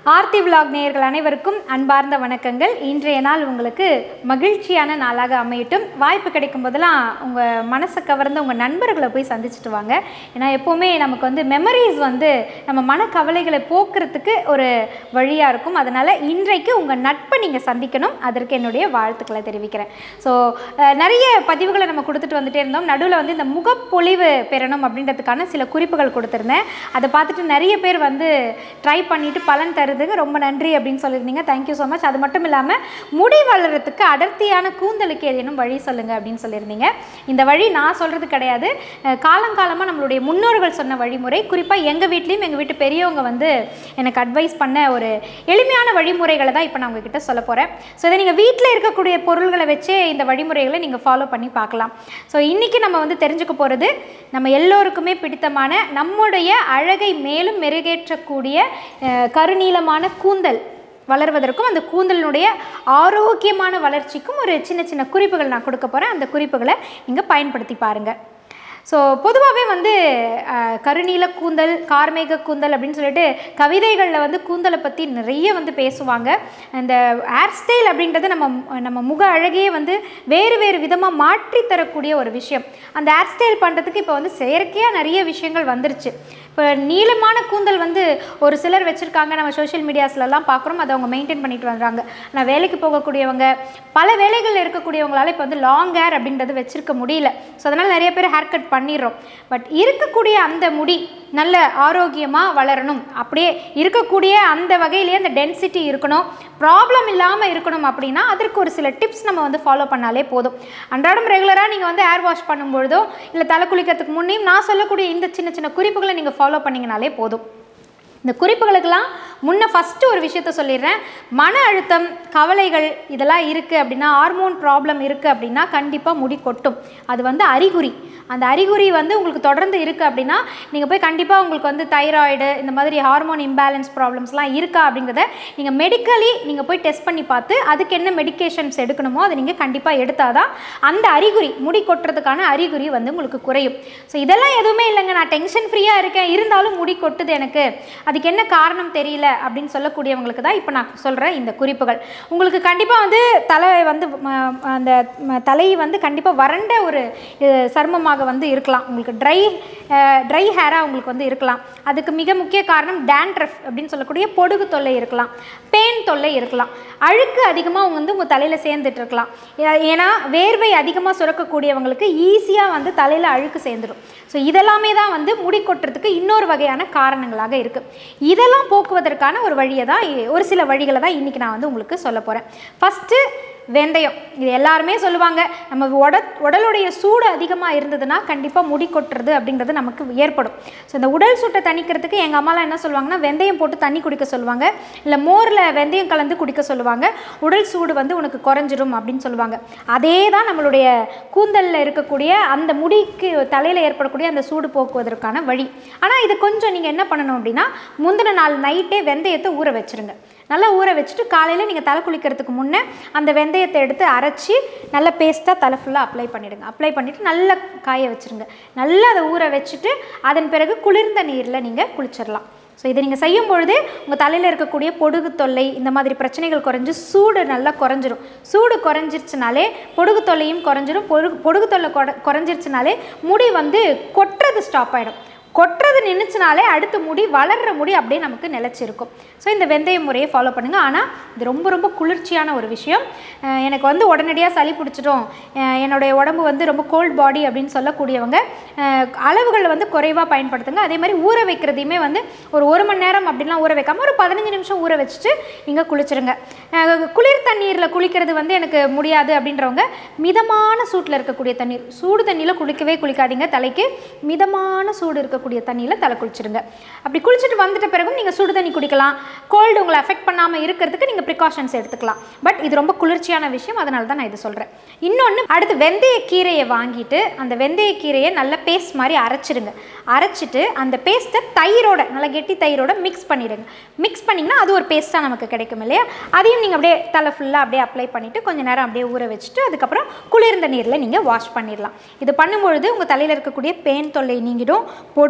Aarthi vlog நேயர்கள் அனைவருக்கும் அன்பார்ந்த வணக்கங்கள் இன்றைய நாள் உங்களுக்கு மகிழ்ச்சியான நாளாக அமையட்டும் வாய்ப்பு கிடைக்கும் போதெல்லாம் உங்கள் மனசை கவர்ந்த உங்கள் நண்பர்களை போய் சந்திச்சுட்டு வாங்க ஏன்னா எப்போவுமே நமக்கு வந்து மெமரிஸ் வந்து நம்ம மனக்கவலைகளை போக்குறதுக்கு ஒரு வழியாக இருக்கும் அதனால் இன்றைக்கு உங்கள் நட்பை நீங்கள் சந்திக்கணும் அதற்கு என்னுடைய வாழ்த்துக்களை தெரிவிக்கிறேன் ஸோ நிறைய பதிவுகளை நம்ம கொடுத்துட்டு வந்துட்டே இருந்தோம் நடுவில் வந்து இந்த முகப்பொழிவு பெறணும் அப்படின்றதுக்கான சில குறிப்புகள் கொடுத்துருந்தேன் அதை பார்த்துட்டு நிறைய பேர் வந்து ட்ரை பண்ணிட்டு பலன் தருதுங்க ரொம்ப நன்றி அப்படின்னு சொல்லியிருந்தீங்க தேங்க்யூ ஸோ மச் அது மட்டும் இல்லாமல் முடி வளர்கிறதுக்கு அடர்த்தியான கூந்தலுக்கு ஏதேனும் வழி சொல்லுங்கள் அப்படின்னு சொல்லியிருந்தீங்க இந்த வழி நான் சொல்கிறது கிடையாது அஹ் காலங்காலமாக நம்மளுடைய முன்னோர்கள் சொன்ன வழிமுறை குறிப்பாக எங்கள் வீட்லேயும் எங்கள் வீட்டு பெரியவங்க வந்து எனக்கு அட்வைஸ் பண்ண ஒரு எளிமையான வழிமுறைகளை தான் இப்போ நான் உங்ககிட்ட சொல்ல போகிறேன் ஸோ இதை நீங்கள் வீட்டில் இருக்கக்கூடிய பொருள்களை வச்சே இந்த வழிமுறைகளை நீங்கள் ஃபாலோ பண்ணி பார்க்கலாம் ஸோ இன்றைக்கி நம்ம வந்து தெரிஞ்சுக்க போகிறது நம்ம எல்லோருக்குமே பிடித்தமான நம்முடைய அழகை மேலும் மெருகேற்றக்கூடிய அஹ், கருநீலமான கூந்தல் வளர்வதற்கும் அந்த கூந்தலினுடைய ஆரோக்கியமான வளர்ச்சிக்கும் ஒரு சின்ன சின்ன குறிப்புகள் நான் கொடுக்க போகிறேன் அந்த குறிப்புகளை நீங்கள் பயன்படுத்தி பாருங்கள் ஸோ பொதுவாகவே வந்து அஹ், கருநீல கூந்தல் கார்மேக கூந்தல் அப்படின்னு சொல்லிட்டு கவிதைகளில் வந்து கூந்தலை பற்றி நிறைய வந்து பேசுவாங்க இந்த ஹேர் ஸ்டைல் அப்படின்றது நம்ம நம்ம முக அழகையே வந்து வேறு வேறு விதமாக மாற்றி தரக்கூடிய ஒரு விஷயம் அந்த ஹேர் ஸ்டைல் பண்ணுறதுக்கு இப்போ வந்து செயற்கையாக நிறைய விஷயங்கள் வந்துருச்சு இப்போ நீளமான கூந்தல் வந்து ஒரு சிலர் வச்சுருக்காங்க நம்ம சோஷியல் மீடியாஸ்லலாம் பார்க்குறோம் அதை அவங்க மெயின்டைன் பண்ணிட்டு வர்றாங்க ஆனால் வேலைக்கு போகக்கூடியவங்க பல வேலைகளில் இருக்கக்கூடியவங்களால இப்போ வந்து லாங் ஹேர் அப்படின்றது வச்சுருக்க முடியல ஸோ அதனால் நிறைய பேர் ஹேர் கட் பண்ணிடுறோம் பட் இருக்கக்கூடிய அந்த முடி நல்ல ஆரோக்கியமாக வளரணும் அப்படியே இருக்கக்கூடிய அந்த வகையிலேயே அந்த டென்சிட்டி இருக்கணும் ப்ராப்ளம் இல்லாமல் இருக்கணும் அப்படின்னா அதற்கு ஒரு சில டிப்ஸ் நம்ம வந்து ஃபாலோ பண்ணாலே போதும் அன்றாடம் ரெகுலராக நீங்கள் வந்து ஹேர் வாஷ் பண்ணும்பொழுதோ இல்லை தலை குளிக்கிறதுக்கு முன்னையும் நான் சொல்லக்கூடிய இந்த சின்ன சின்ன குறிப்புகளை நீங்கள் ஃபாலோ பண்ணிங்கனாலே போதும் இந்த குறிப்புகளுக்கெல்லாம் முன்ன ஃபஸ்ட்டு ஒரு விஷயத்த சொல்லிடுறேன் மன அழுத்தம் கவலைகள் இதெல்லாம் இருக்குது அப்படின்னா ஹார்மோன் ப்ராப்ளம் இருக்குது அப்படின்னா கண்டிப்பாக முடி கொட்டும் அது வந்து அறிகுறி அந்த அறிகுறி வந்து உங்களுக்கு தொடர்ந்து இருக்குது அப்படின்னா நீங்கள் போய் கண்டிப்பாக உங்களுக்கு வந்து தைராய்டு இந்த மாதிரி ஹார்மோன் இம்பேலன்ஸ் ப்ராப்ளம்ஸ்லாம் இருக்கா அப்படிங்கிறத நீங்கள் மெடிக்கலி நீங்கள் போய் டெஸ்ட் பண்ணி பார்த்து அதுக்கு என்ன மெடிகேஷன்ஸ் எடுக்கணுமோ அதை நீங்கள் கண்டிப்பாக எடுத்தால் தான் அந்த அறிகுறி முடி கொட்டுறதுக்கான அறிகுறி வந்து உங்களுக்கு குறையும் ஸோ இதெல்லாம் எதுவுமே இல்லைங்க நான் டென்ஷன் ஃப்ரீயாக இருக்கேன் இருந்தாலும் முடி கொட்டுது எனக்கு அதுக்கு என்ன காரணம் தெரியல அப்படின்னு சொல்லக்கூடியவங்களுக்கு தான் இப்போ நான் சொல்கிறேன் இந்த குறிப்புகள் உங்களுக்கு கண்டிப்பாக வந்து தலை வந்து ம, அந்த ம, தலை வந்து கண்டிப்பாக வறண்ட ஒரு அஹ், சருமமாக வந்து இருக்கலாம் உங்களுக்கு ட்ரை ட்ரை ஹேராக உங்களுக்கு வந்து இருக்கலாம் அதுக்கு மிக முக்கிய காரணம் டேண்ட்ரஃப் அப்படின்னு சொல்லக்கூடிய பொடுகு தொல்லை இருக்கலாம் பேன் தொல்லை இருக்கலாம் அழுக்கு அதிகமாக வந்து உங்கள் தலையில் சேர்ந்துட்டு இருக்கலாம் ஏ- ஏன்னா வேர்வை அதிகமாக சுரக்கக்கூடியவங்களுக்கு ஈஸியாக வந்து தலையில் அழுக்கு சேர்ந்துடும் ஸோ இதெல்லாமே தான் வந்து முடி கொட்டுறதுக்கு இன்னொரு வகையான காரணங்களாக இருக்குது இதெல்லாம் போக்குவதற்கான ஒரு வழியை தான் இ- ஒரு சில வழிகளை தான் இன்றைக்கி நான் வந்து உங்களுக்கு சொல்ல போகிறேன் ஃபஸ்ட்டு வெந்தயம் இது எல்லாருமே சொல்லுவாங்க நம்ம உட உடலுடைய சூடு அதிகமாக இருந்ததுன்னா கண்டிப்பாக முடி கொட்டுறது அப்படிங்கிறது நமக்கு ஏற்படும் ஸோ இந்த உடல் சூட்டை தணிக்கிறதுக்கு எங்கள் அம்மாலாம் என்ன சொல்லுவாங்கன்னா வெந்தயம் போட்டு தண்ணி குடிக்க சொல்லுவாங்க இல்லை மோரில் வெந்தயம் கலந்து குடிக்க சொல்லுவாங்க உடல் சூடு வந்து உனக்கு குறைஞ்சிரும் அப்படின்னு சொல்லுவாங்க அதே தான் நம்மளுடைய கூந்தலில் இருக்கக்கூடிய அந்த முடிக்கு தலையில் ஏற்படக்கூடிய அந்த சூடு போக்குவதற்கான வழி ஆனால் இது கொஞ்சம் நீங்கள் என்ன பண்ணணும் அப்படின்னா முந்தின நாள் நைட்டே வெந்தயத்தை ஊற வச்சுருங்க நல்லா ஊற வச்சுட்டு காலையில் நீங்கள் தலை குளிக்கிறதுக்கு முன்னே அந்த வெந்தயத்தை எடுத்து அரைச்சி நல்லா பேஸ்ட்டாக தலை ஃபுல்லாக அப்ளை பண்ணிவிடுங்க அப்ளை பண்ணிவிட்டு நல்லா காய வச்சுருங்க நல்லா அதை ஊற வச்சுட்டு அதன் பிறகு குளிர்ந்த நீரில் நீங்கள் குளிச்சிடலாம் ஸோ இதை நீங்கள் செய்யும் பொழுது உங்கள் தலையில் இருக்கக்கூடிய பொடுகு தொல்லை இந்த மாதிரி பிரச்சனைகள் குறைஞ்சு சூடு நல்லா குறைஞ்சிரும் சூடு குறைஞ்சிருச்சுனாலே பொடுகு தொல்லையும் குறைஞ்சிரும் பொடுகு பொடுகு தொல்லை குறை குறைஞ்சிருச்சுனாலே முடி வந்து கொட்டுறது ஸ்டாப் ஆகிடும் கொட்டுறது நின்றுச்சுனாலே அடுத்த முடி வளர்கிற முடி அப்படியே நமக்கு நிலச்சிருக்கும் ஸோ இந்த வெந்தய முறையை ஃபாலோ பண்ணுங்கள் ஆனால் இது ரொம்ப ரொம்ப குளிர்ச்சியான ஒரு விஷயம் அஹ் எனக்கு வந்து உடனடியாக சளி பிடிச்சிடும் அஹ் என்னுடைய உடம்பு வந்து ரொம்ப கோல்ட் பாடி அப்படின்னு சொல்லக்கூடியவங்க அஹ் அளவுகளை வந்து குறைவாக பயன்படுத்துங்க அதே மாதிரி ஊற வைக்கிறதையுமே வந்து ஒரு ஒரு மணி நேரம் அப்படின்லாம் ஊற வைக்காமல் ஒரு பதினஞ்சு நிமிஷம் ஊற வச்சுட்டு நீங்கள் குளிச்சிருங்க அஹ் குளிர் தண்ணீரில் குளிக்கிறது வந்து எனக்கு முடியாது அப்படின்றவங்க மிதமான சூட்டில் இருக்கக்கூடிய தண்ணீர் சூடு தண்ணியில் குளிக்கவே குளிக்காதீங்க தலைக்கு மிதமான சூடு இருக்கக்கூடிய தண்ணியில் தலை குளிச்சிருங்க அப்படி குளிச்சுட்டு வந்துட்ட பிறகும் நீங்கள் சுடு தண்ணி குடிக்கலாம் கோல்டு உங்களை அஃபெக்ட் பண்ணாமல் இருக்கிறதுக்கு நீங்கள் ப்ரிகாஷன்ஸ் எடுத்துக்கலாம் பட் இது ரொம்ப குளிர்ச்சியான விஷயம் அதனால தான் நான் இது சொல்கிறேன் இன்னொன்று அடுத்து வெந்தய கீரையை வாங்கிட்டு அந்த வெந்தய கீரையை நல்ல பேஸ்ட் மாதிரி அரைச்சிடுங்க அரைச்சிட்டு அந்த பேஸ்ட்டை தயிரோட நல்லா கெட்டி தயிரோட மிக்ஸ் பண்ணிடுங்க மிக்ஸ் பண்ணிங்கன்னா அது ஒரு பேஸ்ட்டாக நமக்கு கிடைக்கும் இல்லையா அதையும் நீங்கள் அப்படியே தலை ஃபுல்லாக அப்படியே அப்ளை பண்ணிவிட்டு கொஞ்சம் நேரம் அப்படியே ஊற வச்சுட்டு அதுக்கப்புறம் குளிர்ந்த நீரில் நீங்கள் வாஷ் பண்ணிடலாம் இது பண்ணும்பொழுது உங்கள் தலையில் இருக்கக்கூடிய பேன் தொல்லை நீங்கிடும் பொடு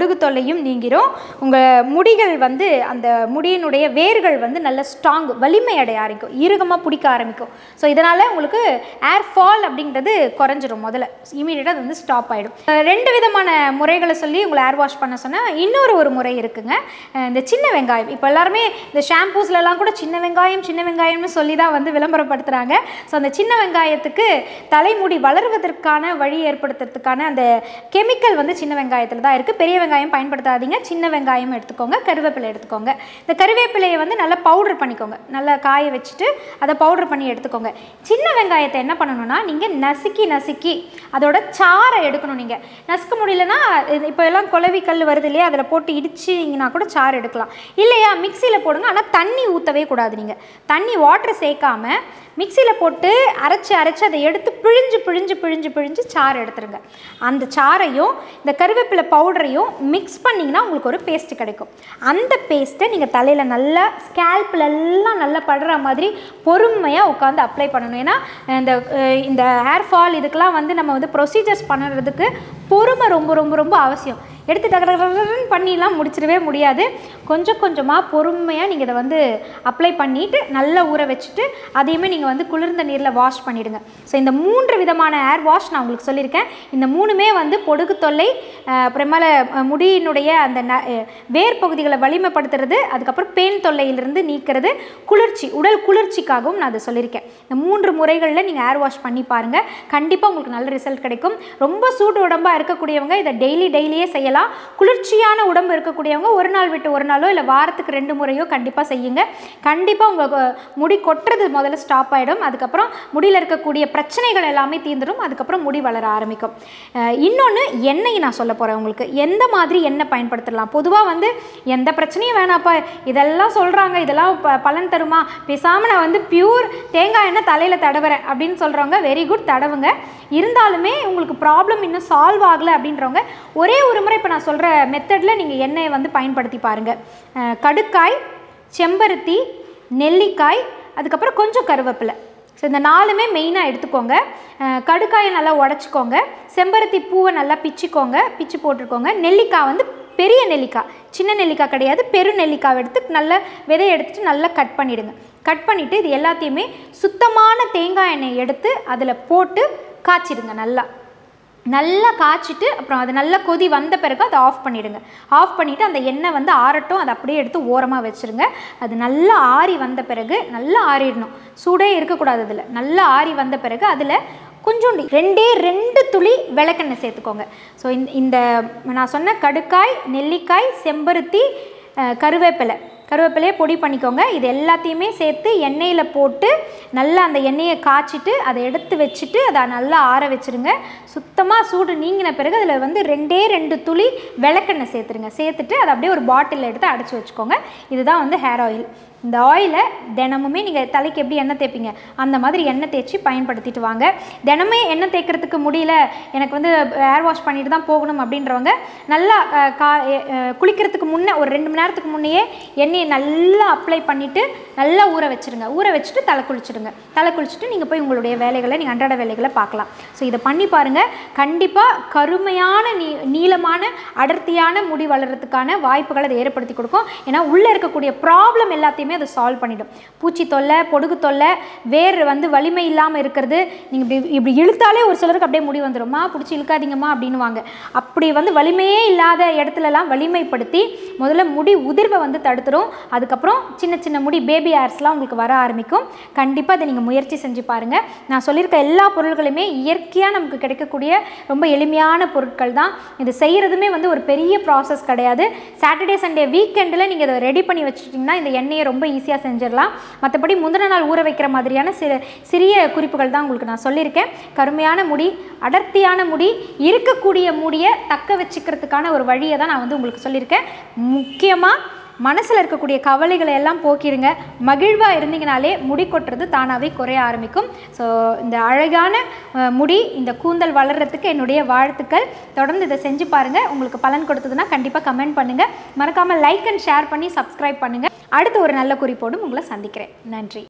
பொடுகு தொல்லையும் நீங்கிரும் உங்கள் முடிகள் வந்து அந்த முடியினுடைய வேர்கள் வந்து நல்ல ஸ்ட்ராங் வலிமை அடைய ஆரம்பிக்கும் இறுகமாக பிடிக்க ஆரம்பிக்கும் ஸோ இதனால் உங்களுக்கு ஏர் ஃபால் அப்படின்றது குறைஞ்சிரும் முதல்ல இமீடியட்டாக அது வந்து ஸ்டாப் ஆகிடும் ரெண்டு விதமான முறைகளை சொல்லி உங்களை ஏர் வாஷ் பண்ண சொன்னால் இன்னொரு ஒரு முறை இருக்குங்க அஹ் இந்த சின்ன வெங்காயம் இப்போ எல்லாருமே இந்த ஷாம்பூஸ்லலாம் கூட சின்ன வெங்காயம் சின்ன வெங்காயம்னு சொல்லி தான் வந்து விளம்பரப்படுத்துகிறாங்க ஸோ அந்த சின்ன வெங்காயத்துக்கு தலைமுடி வளருவதற்கான வழி ஏற்படுத்துறதுக்கான அந்த கெமிக்கல் வந்து சின்ன வெங்காயத்தில் தான் இருக்குது பெரிய வெங்காயம் பயன்படுத்தாதீங்க சின்ன வெங்காயம் எடுத்துக்கோங்க கருவேப்பிலை எடுத்துக்கோங்க இந்த கருவேப்பிலையை வந்து நல்லா பவுடர் பண்ணிக்கோங்க நல்லா காய வச்சுட்டு அதை பவுடர் பண்ணி எடுத்துக்கோங்க சின்ன வெங்காயத்தை என்ன பண்ணணும்னா நீங்கள் நசுக்கி நசுக்கி அதோட சாறை எடுக்கணும் நீங்கள் நசுக்க முடியலன்னா இது இப்போ எல்லாம் குளவி கல் வருது இல்லையா அதில் போட்டு இடிச்சிங்கன்னா கூட சாறு எடுக்கலாம் இல்லையா மிக்சியில் போடுங்க ஆனால் தண்ணி ஊற்றவே கூடாது நீங்கள் தண்ணி வாட்டர் சேர்க்காம மிக்சியில் போட்டு அரைச்சி அரைச்சி அதை எடுத்து பிழிஞ்சு பிழிஞ்சு பிழிஞ்சு பிழிஞ்சு சாறு எடுத்துருங்க அந்த சாறையும் இந்த கருவேப்பிலை பவுடரையும் மிக்ஸ் பண்ணிங்கன்னா உங்களுக்கு ஒரு பேஸ்ட் கிடைக்கும் அந்த பேஸ்ட்டை நீங்கள் தலையில் நல்லா ஸ்கேல்பில் எல்லாம் நல்லா படுற மாதிரி பொறுமையாக உட்காந்து அப்ளை பண்ணணும் ஏன்னா இந்த அஹ், இந்த ஹேர் ஃபால் இதுக்கெல்லாம் வந்து நம்ம வந்து ப்ரொசீஜர்ஸ் பண்ணுறதுக்கு பொறுமை ரொம்ப ரொம்ப ரொம்ப அவசியம் எடுத்து டக்கு டக்கு டக்கு டக்குன்னு பண்ணிலாம் முடிச்சிடவே முடியாது கொஞ்சம் கொஞ்சமாக பொறுமையாக நீங்கள் இதை வந்து அப்ளை பண்ணிவிட்டு நல்லா ஊற வச்சுட்டு அதையுமே நீங்கள் வந்து குளிர்ந்த நீரில் வாஷ் பண்ணிவிடுங்க ஸோ இந்த மூன்று விதமான ஏர் வாஷ் நான் உங்களுக்கு சொல்லியிருக்கேன் இந்த மூணுமே வந்து பொடுகு தொல்லை அஹ், அப்புறமேல அஹ், முடியினுடைய அந்த ந அஹ், வேர் பகுதிகளை வலிமைப்படுத்துறது அதுக்கப்புறம் பேன் தொல்லையிலிருந்து நீக்கிறது குளிர்ச்சி உடல் குளிர்ச்சிக்காகவும் நான் அதை சொல்லியிருக்கேன் இந்த மூன்று முறைகளில் நீங்கள் ஏர் வாஷ் பண்ணி பாருங்கள் கண்டிப்பாக உங்களுக்கு நல்ல ரிசல்ட் கிடைக்கும் ரொம்ப சூடு உடம்பாக இருக்கக்கூடியவங்க இதை டெய்லி டெய்லியே செய்யலாம் குளிர்ச்சியான உடம்பு இருக்கக்கூடியவங்க ஒரு நாள் விட்டு ஒரு நாளோ இல்லை வாரத்துக்கு ரெண்டு முறையோ கண்டிப்பாக செய்யுங்க கண்டிப்பாக உங்கள் முடி கொட்டுறது முதல்ல ஸ்டாப் ஆகிடும் அதுக்கப்புறம் முடியில் இருக்கக்கூடிய பிரச்சனைகள் எல்லாமே தீர்ந்துடும் அதுக்கப்புறம் முடி வளர ஆரம்பிக்கும் இன்னொன்று எண்ணெய் நான் சொல்ல போகிறேன் உங்களுக்கு எந்த மாதிரி எண்ணெய் பயன்படுத்தலாம் பொதுவாக வந்து எந்த பிரச்சனையும் வேணாப்பா இதெல்லாம் சொல்கிறாங்க இதெல்லாம் ப பலன் தருமா பேசாமல் நான் வந்து பியூர் தேங்காய் எண்ணெய் தலையில் தடவுறேன் அப்படின்னு சொல்கிறவங்க வெரி குட் தடவுங்க இருந்தாலுமே உங்களுக்கு ப்ராப்ளம் இன்னும் சால்வ் ஆகலை அப்படின்றவங்க ஒரே ஒரு முறை இப்போ நான் சொல்கிற மெத்தடில் நீங்கள் எண்ணெயை வந்து பயன்படுத்தி பாருங்கள் அஹ் கடுக்காய் செம்பருத்தி நெல்லிக்காய் அதுக்கப்புறம் கொஞ்சம் கருவேப்பிலை ஸோ இந்த நாலுமே மெயினாக எடுத்துக்கோங்க அஹ் கடுக்காயை நல்லா உடச்சிக்கோங்க செம்பருத்தி பூவை நல்லா பிச்சுக்கோங்க பிச்சு போட்டுக்கோங்க நெல்லிக்காய் வந்து பெரிய நெல்லிக்காய் சின்ன நெல்லிக்காய் கிடையாது பெரு நெல்லிக்காய் எடுத்து நல்லா விதையை எடுத்துட்டு நல்லா கட் பண்ணிவிடுங்க கட் பண்ணிவிட்டு இது எல்லாத்தையுமே சுத்தமான தேங்காய் எண்ணெய் எடுத்து அதில் போட்டு காய்ச்சிடுங்க நல்லா நல்லா காய்ச்சிட்டு அப்புறம் அது நல்லா கொதி வந்த பிறகு அதை ஆஃப் பண்ணிவிடுங்க ஆஃப் பண்ணிவிட்டு அந்த எண்ணெய் வந்து ஆறட்டும் அதை அப்படியே எடுத்து ஓரமாக வச்சுருங்க அது நல்லா ஆறி வந்த பிறகு நல்லா ஆறிடணும் சூடே இருக்கக்கூடாது அதில் நல்லா ஆறி வந்த பிறகு அதில் கொஞ்சோண்டு ரெண்டே ரெண்டு துளி விளக்கெண்ணெய் சேர்த்துக்கோங்க ஸோ இந்த இந்த நான் சொன்ன கடுக்காய் நெல்லிக்காய் செம்பருத்தி அஹ், கருவேப்பிலை கருவேப்பிலையை பொடி பண்ணிக்கோங்க இது எல்லாத்தையுமே சேர்த்து எண்ணெயில் போட்டு நல்லா அந்த எண்ணெயை காய்ச்சிட்டு அதை எடுத்து வச்சுட்டு அதை நல்லா ஆற வச்சுருங்க சுத்தமாக சூடு நீங்கின பிறகு அதில் வந்து ரெண்டே ரெண்டு துளி விளக்கெண்ணெய் சேர்த்துருங்க சேர்த்துட்டு அதை அப்படியே ஒரு பாட்டிலில் எடுத்து அடைச்சி வச்சுக்கோங்க இதுதான் வந்து ஹேர் ஆயில் இந்த ஆயிலை தினமுமே நீங்கள் தலைக்கு எப்படி எண்ணெய் தேய்ப்பீங்க அந்த மாதிரி எண்ணெய் தேய்ச்சி பயன்படுத்திட்டு வாங்க தினமே எண்ணெய் தேய்க்கிறதுக்கு முடியல எனக்கு வந்து ஹேர் வாஷ் பண்ணிட்டு தான் போகணும் அப்படின்றவங்க நல்லா அஹ், கா எ- அஹ், குளிக்கிறதுக்கு முன்னே ஒரு ரெண்டு மணி நேரத்துக்கு முன்னையே எண்ணெயை நல்லா அப்ளை பண்ணிவிட்டு நல்லா ஊற வச்சுருங்க ஊற வச்சுட்டு தலை குளிச்சுடுங்க தலை குளிச்சுட்டு நீங்கள் போய் உங்களுடைய வேலைகளை நீங்கள் அன்றாட வேலைகளை பார்க்கலாம் ஸோ இதை பண்ணி பாருங்கள் கண்டிப்பாக கருமையான நீ நீளமான அடர்த்தியான முடி வளர்கிறதுக்கான வாய்ப்புகளை அதை ஏற்படுத்தி கொடுக்கும் ஏன்னா உள்ளே இருக்கக்கூடிய ப்ராப்ளம் எல்லாத்தையுமே அதை சால்வ் பண்ணிடும் பூச்சி தொல்லை பொடுகு தொல்லை வேர் வந்து வலிமை இல்லாமல் இருக்கிறது நீங்கள் இப்படி இப்படி இழுத்தாலே ஒரு சிலருக்கு அப்படியே முடி வந்துடும்மா பிடிச்சி இழுக்காதீங்கம்மா அப்படின்னுவாங்க அப்படி வந்து வலிமையே இல்லாத இடத்துலலாம் வலிமைப்படுத்தி முதல்ல முடி உதிர்வை வந்து தடுத்துரும் அதுக்கப்புறம் சின்ன சின்ன முடி பேபி ஹேர்ஸ்லாம் உங்களுக்கு வர ஆரம்பிக்கும் கண்டிப்பாக அதை நீங்கள் முயற்சி செஞ்சு பாருங்கள் நான் சொல்லியிருக்க எல்லா பொருட்களுமே இயற்கையாக நமக்கு கிடைக்கக்கூடிய ரொம்ப எளிமையான பொருட்கள் தான் இது செய்கிறதுமே வந்து ஒரு பெரிய ப்ராசஸ் கிடையாது சாட்டர்டே சண்டே வீக்கெண்டில் நீங்கள் இதை ரெடி பண்ணி வச்சுட்டிங்கன்னா இந்த எண்ணெயை ரொம்ப ஈஸியாக செஞ்சிடலாம் மற்றபடி முந்தின நாள் ஊற வைக்கிற மாதிரியான சில சிறிய குறிப்புகள் தான் உங்களுக்கு நான் சொல்லியிருக்கேன் கருமையான முடி அடர்த்தியான முடி இருக்கக்கூடிய முடியை தக்க வச்சுக்கிறதுக்கான ஒரு வழியை தான் நான் வந்து உங்களுக்கு சொல்லியிருக்கேன் முக்கியமாக மனசில் இருக்கக்கூடிய கவலைகளை எல்லாம் போக்கிடுங்க மகிழ்வாக இருந்தீங்கனாலே முடி கொட்டுறது தானாகவே குறைய ஆரம்பிக்கும் ஸோ இந்த அழகான அஹ், முடி இந்த கூந்தல் வளர்கிறதுக்கு என்னுடைய வாழ்த்துக்கள் தொடர்ந்து இதை செஞ்சு பாருங்கள் உங்களுக்கு பலன் கொடுத்ததுன்னா கண்டிப்பாக கமெண்ட் பண்ணுங்கள் மறக்காமல் லைக் அண்ட் ஷேர் பண்ணி சப்ஸ்கிரைப் பண்ணுங்கள் அடுத்து ஒரு நல்ல குறிப்போடும் உங்களை சந்திக்கிறேன் நன்றி